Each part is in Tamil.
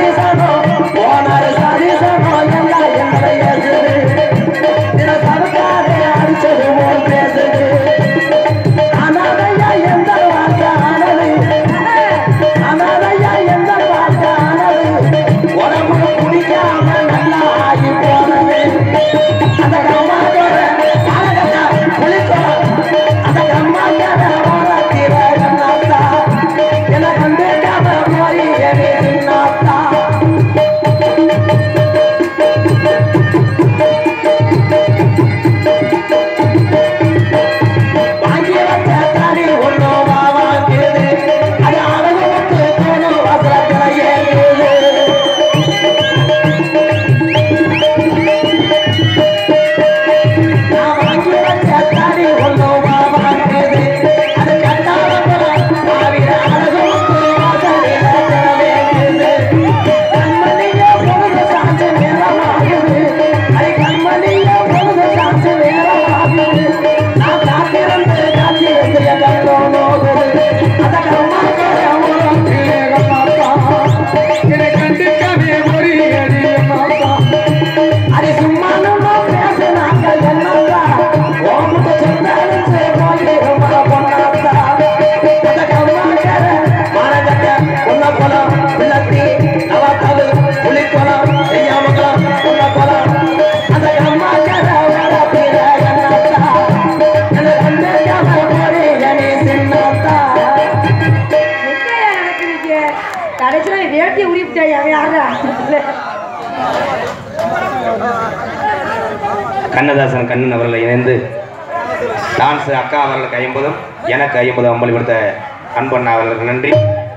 கடைசியில வேட்டி உரிப்பிட்டாய் அவன் யாரா கண்ணதாசன் கண்ணன் அவர்களை இணைந்து டான்ஸ் அக்கா அவர்களுக்கு ஐம்பதும் எனக்கு ஐம்பது அம்பளி கொடுத்த அன்பண்ணா அவர்களுக்கு நன்றி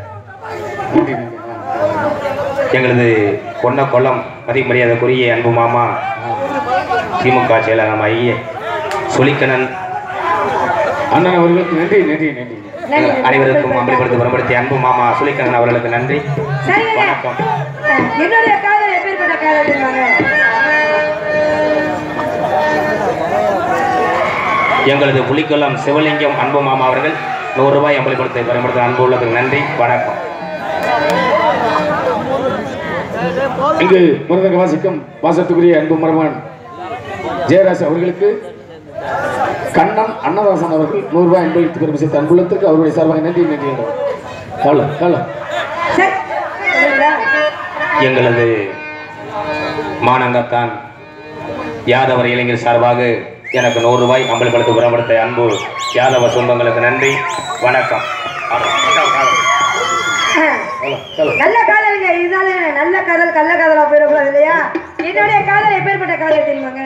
எங்களது கொன்ன கொல்லம் மதிப்பு மரியாதைக்குரிய அன்பு மாமா திமுக செயலர் நம்ம ஐய சொலிக்கண்ணன் அண்ணன் அவர்களுக்கு நன்றி நன்றி நன்றி அனைவருக்கும் அம்பலப்படுத்தி புறப்படுத்திய அன்பு மாமா சுலிக்கண்ணன் அவர்களுக்கு நன்றி சரிங்க வணக்கம் என்னுடைய காதல் எப்பேற்பட்ட காதல் தெரியுமாங்க எங்களது புலிக்குளம் சிவலிங்கம் அன்பு மாமா அவர்கள் நூறு ரூபாய் அம்பலப்படுத்தி புறப்படுத்த அன்பு உள்ளதுக்கு நன்றி வணக்கம் இங்கு முருகங்க வாசிக்கும் வாசத்துக்குரிய அன்பு மருமகன் ஜெயராஜ் அவர்களுக்கு கண்ணன் அன்னதாசன் அவர்கள் நூறு ரூபாய் அன்பளித்து பெருமை சேர்த்த அன்புள்ளத்திற்கு அவருடைய சார்பாக நன்றி நன்றி கால கால சரி சரிங்களா? எங்களது மானங்கத்தான் யாதவர் இளைஞர் சார்பாக எனக்கு நூறு ரூபாய் அம்பலப்படுத்தி புறப்படுத்த அன்பு யாதவ சொந்தங்களுக்கு நன்றி வணக்கம் நல்ல காதலுங்க இருந்தாலும் நல்ல காதல் கள்ள காதலா போயிடக்கூடாது இல்லையா என்னுடைய காதல் எப்பேற்பட்ட காதல் தெரியுமாங்க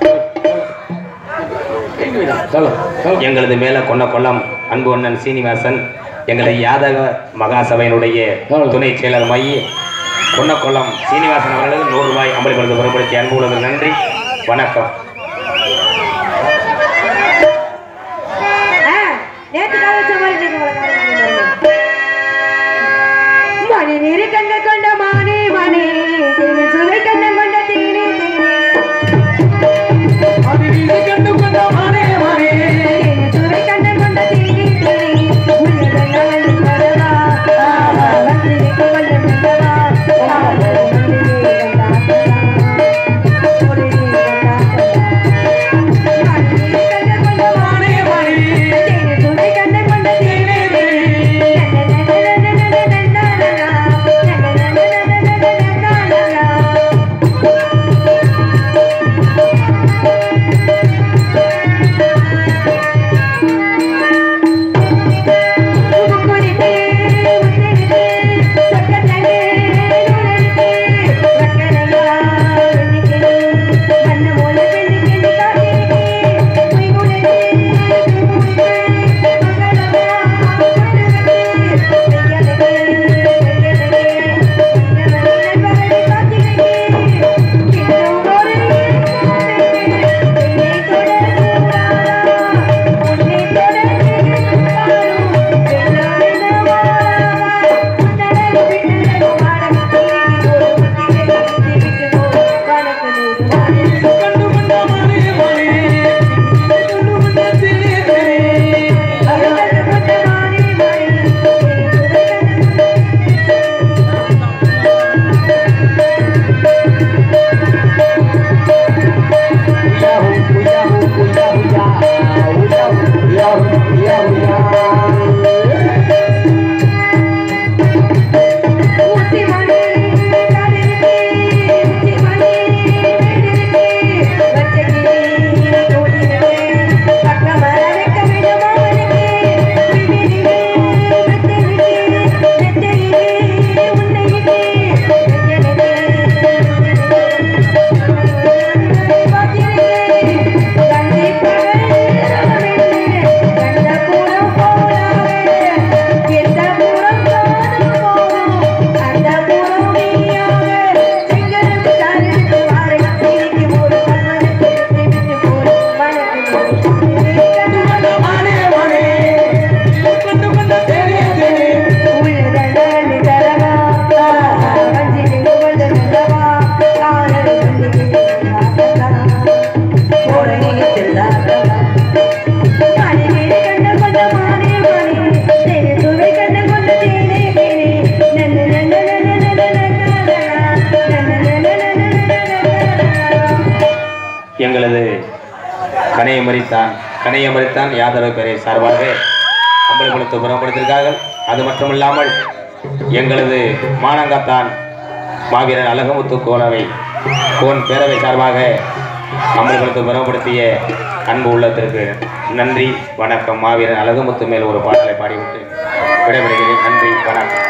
கால கால எங்களது மேல கொண்ட கொல்லம் அன்பு அண்ணன் சீனிவாசன் எங்களது யாதவ மகாசபையினுடைய துணை செயலர் மைய கொன்னக்கொல்லம் சீனிவாசன் அவர்களுக்கு நூறு ரூபாய் அம்பலப்படுத்தி புறப்படுத்திய அன்பு உள்ளது நன்றி வணக்கம் ஆ, நேத்து காதல் வச்ச மாதிரி இன்னைக்கு உங்களை காதல் பண்ணுங்க. மணி நீரு கண்ண கொண்ட மானே மானே தேனி சுவை கண்ண கொண்ட தேனே தேனே தேனி சுவை கண்ண கொண்ட தேனே தேனே உள்ள கண்ணவன் வரவா ஆஹா வந்து கொள்ள வந்தவா ஆஹா வந்து கண்டாத்தா ஓடி கண்டாத்தா கனையமரித்தான் கனையமரித்தான் யாதவ பெரிய சார்பாக அம்பலகுளத்து புறப்படுத்திருக்கார்கள் அது மட்டுமில்லாமல் எங்களது மானங்கத்தான் மாவீரன் அழகமுத்து கோலவை கோன் பேரவை சார்பாக அம்பலகுளத்து புறப்படுத்திய அன்பு உள்ளத்திற்கு நன்றி வணக்கம் மாவீரன் அழகுமுத்து மேல் ஒரு பாடலை பாடிவிட்டு விடைபெறுகிறேன் நன்றி வணக்கம்